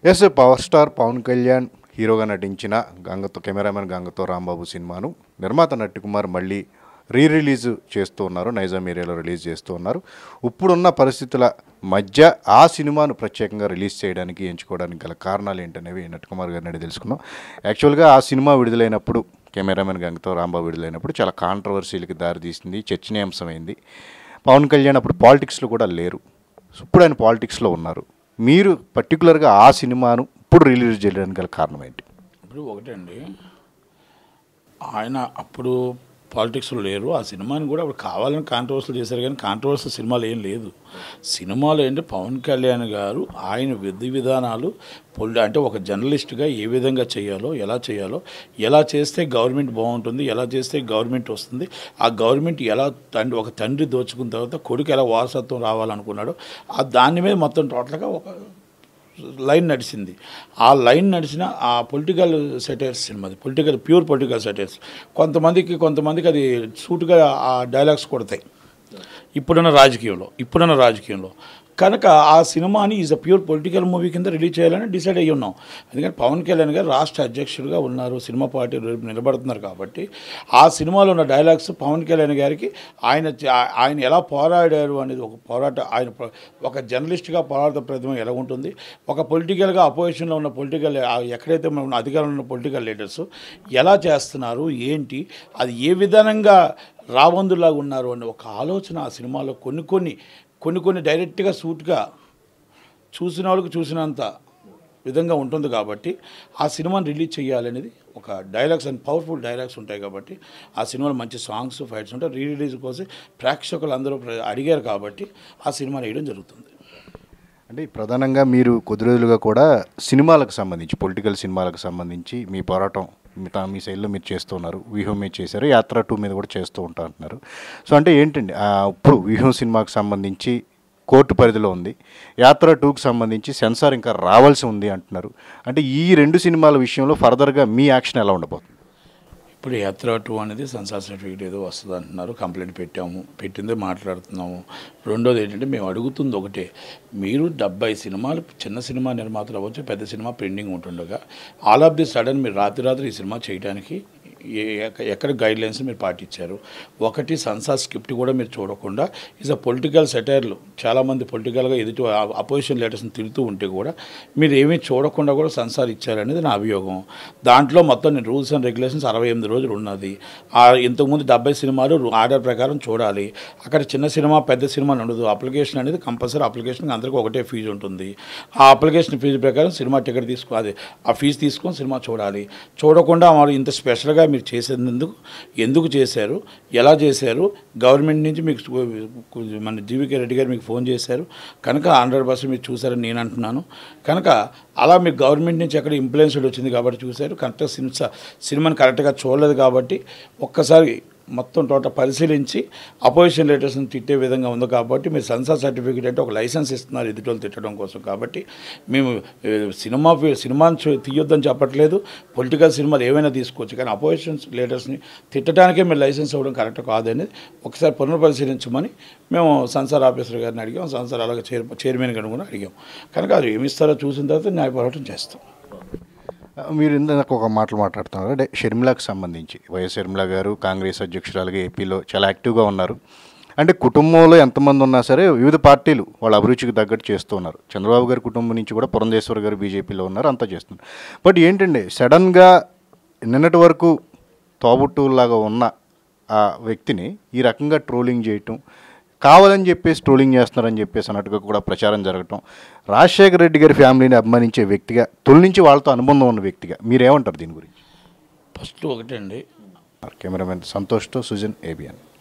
yes power star Pawan Kalyan హీరోగా నటించిన గంగతో cameraman గంగతో రాంబాబు సినిమాను నిర్మాత నట్టికుమార్ మళ్ళీ రీ రిలీజ్ చేస్తూ ఉన్నారు నైజాం ఏరియాలో రిలీజ్ చేస్తూ ఉన్నారు ఇప్పుడున్న పరిస్థితుల మధ్య ఆ సినిమాను ప్రత్యేకంగా రిలీజ్ చేయడానికి ఎంచుకోవడానికి గల కారణాలు ఏంటనేవి నట్టికుమార్ గారిని అడిగి తెలుసుకుందాం యాక్చువల్గా ఆ సినిమా విడుదలైనప్పుడు కెమెరామెన్ గంగతో రాంబాబు విడుదలైనప్పుడు చాలా కాంట్రవర్సీలకి దారితీసింది చర్చనీయాంశమైంది పవన్ కళ్యాణ్ అప్పుడు పాలిటిక్స్లో కూడా లేరు ఇప్పుడు ఆయన పాలిటిక్స్లో ఉన్నారు మీరు పర్టికులర్గా ఆ సినిమాను ఇప్పుడు రిలీజ్ చేయడానికి గల కారణం ఏంటి ఇప్పుడు ఒకటండి ఆయన అప్పుడు పాలిటిక్స్లో లేరు ఆ సినిమాని కూడా అప్పుడు కావాలని కాంట్రవర్సీలు చేశారు కానీ కాంట్రవర్సీ సినిమాలు ఏం లేదు సినిమాలు ఏంటి పవన్ కళ్యాణ్ గారు ఆయన విధి విధానాలు పొలి అంటే ఒక జర్నలిస్ట్గా ఏ విధంగా చేయాలో ఎలా చేయాలో ఎలా చేస్తే గవర్నమెంట్ బాగుంటుంది ఎలా చేస్తే గవర్నమెంట్ వస్తుంది ఆ గవర్నమెంట్ ఎలా తండ్రి ఒక తండ్రి దోచుకున్న తర్వాత కొడుకు ఎలా వారసత్వం రావాలనుకున్నాడో ఆ దాని మీద మొత్తం టోటల్గా ఒక లైన్ నడిచింది ఆ లైన్ నడిచిన ఆ పొలిటికల్ సెటైర్స్ సినిమాది పొలిటికల్ ప్యూర్ పొలిటికల్ సెటైర్స్ కొంతమందికి కొంతమందికి అది సూటుగా ఆ డైలాగ్స్ కొడతాయి ఇప్పుడున్న రాజకీయంలో ఇప్పుడున్న రాజకీయంలో కనుక ఆ సినిమాని is a pure political movie కింద రిలీజ్ చేయాలని డిసైడ్ అయ్యి ఉన్నాం ఎందుకంటే పవన్ కళ్యాణ్ గారు రాష్ట్ర అధ్యక్షుడిగా ఉన్నారు సినిమా పార్టీ రేపు నిలబడుతున్నారు కాబట్టి ఆ సినిమాలో ఉన్న డైలాగ్స్ పవన్ కళ్యాణ్ గారికి ఆయన చ- ఆయన ఎలా పోరాడారు అనేది ఒక పోరాట ఆయన ప- ఒక జర్నలిస్ట్గా పోరాట ప్రతిమ ఎలా ఉంటుంది ఒక పొలిటికల్గా అపోజిషన్లో ఉన్న పొలిటికల్ ఎక్కడైతే మన అధికారంలో ఉన్న పొలిటికల్ లీడర్స్ ఎలా చేస్తున్నారు ఏంటి అది ఏ విధానంగా రాబందులాగా ఉన్నారు అనే ఒక ఆలోచన ఆ సినిమాలో కొన్ని కొన్ని కొన్ని కొన్ని డైరెక్ట్గా సూట్గా చూసిన వాళ్ళకి చూసినంత విధంగా ఉంటుంది కాబట్టి ఆ సినిమాని రిలీజ్ చేయాలనేది ఒక డైలాగ్స్ అండ్ పవర్ఫుల్ డైలాగ్స్ ఉంటాయి కాబట్టి ఆ సినిమాలో మంచి సాంగ్స్ ఫైట్స్ ఉంటాయి రీ రిలీజ్ కోసం ప్రేక్షకులు అందరూ ప్ర- అడిగారు కాబట్టి ఆ సినిమాని వేయడం జరుగుతుంది అంటే ప్రధానంగా మీరు కొద్ది రోజులుగా కూడా సినిమాలకు సంబంధించి పొలిటికల్ సినిమాలకు సంబంధించి మీ పోరాటం మీ తా- మీ సైడ్లో మీరు చేస్తున్నారు వ్యూహం మీద చేశారు యాత్ర టూ మీద కూడా చేస్తూ ఉంటా అంటున్నారు సో అంటే ఏంటండి ఆ, ఇప్పుడు వ్యూహం సినిమాకు సంబంధించి కోర్టు పరిధిలో ఉంది యాత్ర టూకి సంబంధించి సెన్సార్ ఇంకా రావాల్సి ఉంది అంటున్నారు అంటే ఈ రెండు సినిమాల విషయంలో ఫర్దర్గా మీ యాక్షన్ ఎలా ఉండబోతుంది ఇప్పుడు యాత్ర టూ అనేది సెన్సార్ సర్టిఫికేట్ ఏదో వస్తుంది అంటున్నారు కంప్లైంట్ పెట్టాము పెట్టిందే మాట్లాడుతున్నాము రెండోది ఏంటంటే మేము అడుగుతుంది ఒకటే మీరు డెబ్బై సినిమాలు చిన్న సినిమా నిర్మాతలు అవ్వచ్చు పెద్ద సినిమా పెండింగ్ ఉంటుండగా ఆల్ ఆఫ్ ది సడన్ మీరు రాత్రి రాత్రి ఈ సినిమా చేయడానికి ఏ- ఎక్క- ఎక్కడ గైడ్ లైన్స్ మీరు పాటించారు ఒకటి సన్సార్ స్క్రిప్ట్ కూడా మీరు చూడకుండా ఈజ్ అ పొలిటికల్ సెటైర్లు చాలామంది పొలిటికల్గా ఎదుటి అపోజిషన్ లీడర్స్ని తిరుగుతూ ఉంటే కూడా మీరు ఏమీ చూడకుండా కూడా సన్సార్ ఇచ్చారనేది నా అభియోగం దాంట్లో మొత్తం నేను రూల్స్ అండ్ రెగ్యులేషన్స్ అరవై ఎనిమిది రోజులు ఉన్నది ఆ ఇంతకుముందు డెబ్బై సినిమాలు రు- ఆర్డర్ ప్రకారం చూడాలి అక్కడ చిన్న సినిమా పెద్ద సినిమా ఉండదు అప్లికేషన్ అనేది కంపల్సరీ అప్లికేషన్ అందరికీ ఒకటే ఫీజు ఉంటుంది ఆ అప్లికేషన్ ఫీజు ప్రకారం సినిమా టికెట్ తీసుకో అది ఆ ఫీజు తీసుకొని సినిమా చూడాలి చూడకుండా వారు ఇంత స్పెషల్గా మీరు చేసేందుకు ఎందుకు చేశారు ఎలా చేశారు గవర్నమెంట్ నుంచి మీకు సు- మన జీవికే రెడ్డి గారు మీకు ఫోన్ చేశారు కనుక హండ్రెడ్ పర్సెంట్ మీరు చూసారని నేను అంటున్నాను కనుక అలా మీకు గవర్నమెంట్ నుంచి ఎక్కడ ఇంప్లుయెన్స్డ్ వచ్చింది కాబట్టి చూశారు కరెక్ట్గా సినిమా సినిమాని కరెక్ట్గా చూడలేదు కాబట్టి ఒక్కసారి మొత్తం టోటల్ పరిశీలించి అపోజిషన్ లీడర్స్ని తిట్టే విధంగా ఉంది కాబట్టి మీరు సెన్సార్ సర్టిఫికేట్ అంటే ఒక లైసెన్స్ ఇస్తున్నారు ఎదుటోళ్ళు తిట్టడం కోసం కాబట్టి మేము ఏ, సినిమా ఫీ- సినిమాని చూ- తీయొద్దని చెప్పట్లేదు పొలిటికల్ సినిమాలు ఏవైనా తీసుకోవచ్చు కానీ అపోజిషన్ లీడర్స్ని తిట్టడానికే మీరు లైసెన్స్ ఇవ్వడం కరెక్ట్ కాదనేది ఒకసారి పునర్పరిశీలించమని మేము సెన్సార్ ఆఫీసర్ గారిని అడిగాం సెన్సార్ అలాగే చైర్ చైర్మన్ గారిని కూడా అడిగాం కనుక అది ఏమి ఇస్తారో చూసిన తర్వాత న్యాయ పోరాటం చేస్తాం మీరు ఇందాక ఒక మాటలు మాట్లాడుతున్నారు అంటే షర్మిలాకు సంబంధించి వైఎస్ షర్మిల గారు కాంగ్రెస్ అధ్యక్షురాలుగా ఏపీలో చాలా యాక్టివ్గా ఉన్నారు అంటే కుటుంబంలో ఎంతమంది ఉన్నా సరే వివిధ పార్టీలు వాళ్ళ అభిరుచికి తగ్గట్టు చేస్తూ ఉన్నారు చంద్రబాబు గారి కుటుంబం నుంచి కూడా పురంధేశ్వర్ గారు బీజేపీలో ఉన్నారు అంతా చేస్తున్నారు బట్ ఏంటండి సడన్గా నిన్నటి వరకు తోబుట్టులాగా ఉన్న ఆ వ్యక్తిని ఈ రకంగా ట్రోలింగ్ చేయటం కావాలని చెప్పేసి ట్రోలింగ్ చేస్తున్నారని చెప్పేసి అన్నట్టుగా కూడా ప్రచారం జరగటం రాజశేఖర రెడ్డి గారి ఫ్యామిలీని అభిమానించే వ్యక్తిగా తొలి నుంచి వాళ్ళతో అనుబంధం ఉన్న వ్యక్తిగా మీరేమంటారు దీని గురించి ఫస్ట్ ఒకటండి కెమెరామెన్ సంతోష్తో సుజన్ ఏబియన్